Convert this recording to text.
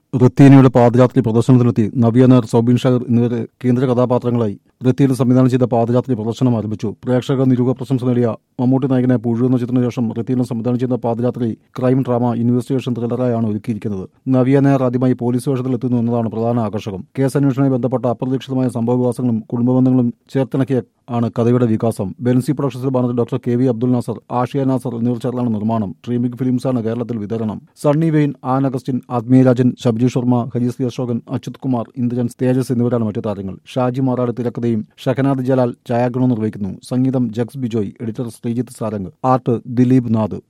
ഋത്തീനയുടെ പാദയാത്രി പ്രദർശനത്തിനെത്തി നവ്യ നായർ സൗബിൻ ഷാഹിർ എന്നിവരെ കേന്ദ്ര കഥാപാത്രങ്ങളായി ഋത്തീന സംവിധാനം ചെയ്ത പാദയാത്രി പ്രദർശനം ആരംഭിച്ചു പ്രേക്ഷക നിരൂപ പ്രശംസ നേടിയ മമ്മൂട്ടി നായകനെ പുഴു എന്ന ചിത്രത്തിന് ശേഷം ഋത്തീന സംവിധാനം ചെയ്ത പാദയാത്രി ക്രൈം ഡ്രാമ ഇൻവെസ്റ്റിഗേഷൻ ത്രില്ലറായാണ് ഒരുക്കിയിരിക്കുന്നത് നവ്യ നായർ ആദ്യമായി പോലീസ് വേഷത്തിൽ എത്തുന്നു എന്നതാണ് പ്രധാന ആകർഷകം കേസ് അന്വേഷണവുമായി ബന്ധപ്പെട്ട അപ്രതീക്ഷിതമായ സംഭവവികാസങ്ങളും കുടുംബബന്ധങ്ങളും ചേർത്തിണക്കിയ ആണ് കഥയുടെ വികാസം ബെൻസി പ്രൊഡക്ഷൻസിൽ ബാനറിൽ doctor K V Abdul Nasar Ashiya Nasar എന്നിവർ ചേർന്നാണ് നിർമ്മാണം ഡ്രീമിംഗ് ഫിലിംസാണ് കേരളത്തിൽ വിതരണം സണ്ണി വെയിൻ ആൻ അഗസ്റ്റിൻ ആത്മീയ രാജൻ ശബ്ജി ശർമ്മ ഹരീസ് അശോകൻ അച്യുത് കുമാർ ഇന്ദ്രൻ തേജസ് എന്നിവരാണ് മറ്റു താരങ്ങൾ ഷാജി മാറാട് തിരക്കഥയും ഷഹനാദ് ജലാൽ ഛായാഗ്രഹണം നിർവഹിക്കുന്നു സംഗീതം ജഗ്സ് ബിജോയ് എഡിറ്റർ ശ്രീജിത്ത് സാരംഗ് ആർട്ട് ദിലീപ് നാഥ്